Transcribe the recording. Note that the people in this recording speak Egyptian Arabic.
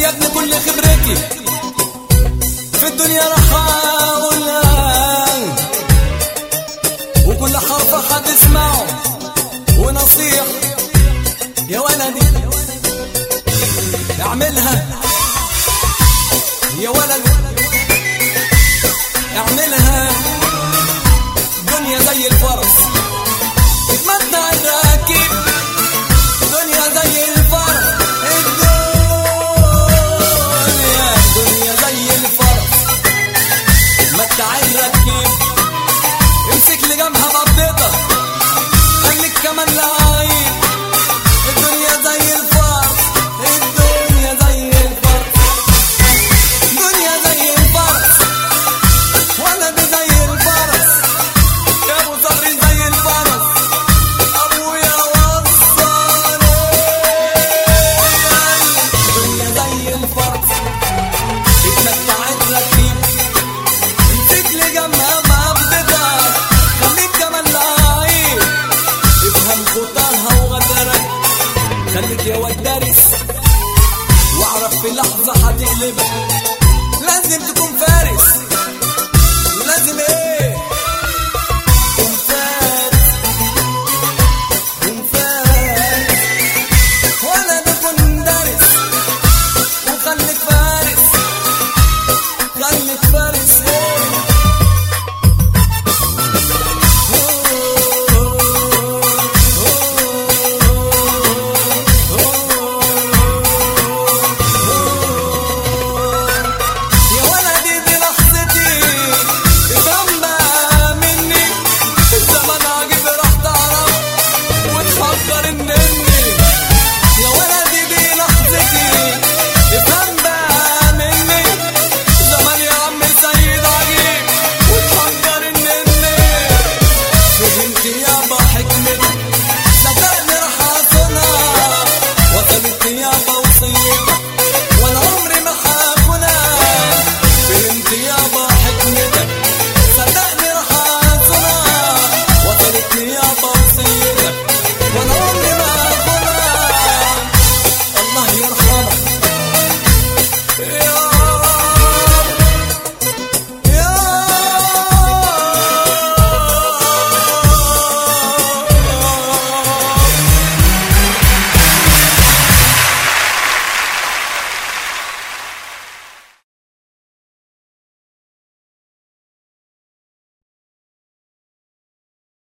يا ابني كل خبرتي في الدنيا راح اقولها وكل حرف هتسمعه ونصيح يا ولدي اعملها يا ولدي اعملها دنيا زي الفرس اتمتع الراكب دنيا زي الفرس الدنيا دنيا زي الفرس اتمتع الراكب امسك لجنبها بطيطة خليك كمان لعيب الدنيا زي الفرس الدنيا زي الفرس دنيا زي الفرس ولد زي الفرس يا ابو صبري زي الفرس ابويا وصاني الدنيا زي الفرس اتمتعت ركيب امسك لي جنبها بابتدار خليك كمان لعيب افهم خطاها وغدرك خليك يا واد دارس واعرف في لحظة هتقلبك لازم تكون فارس لازم ايه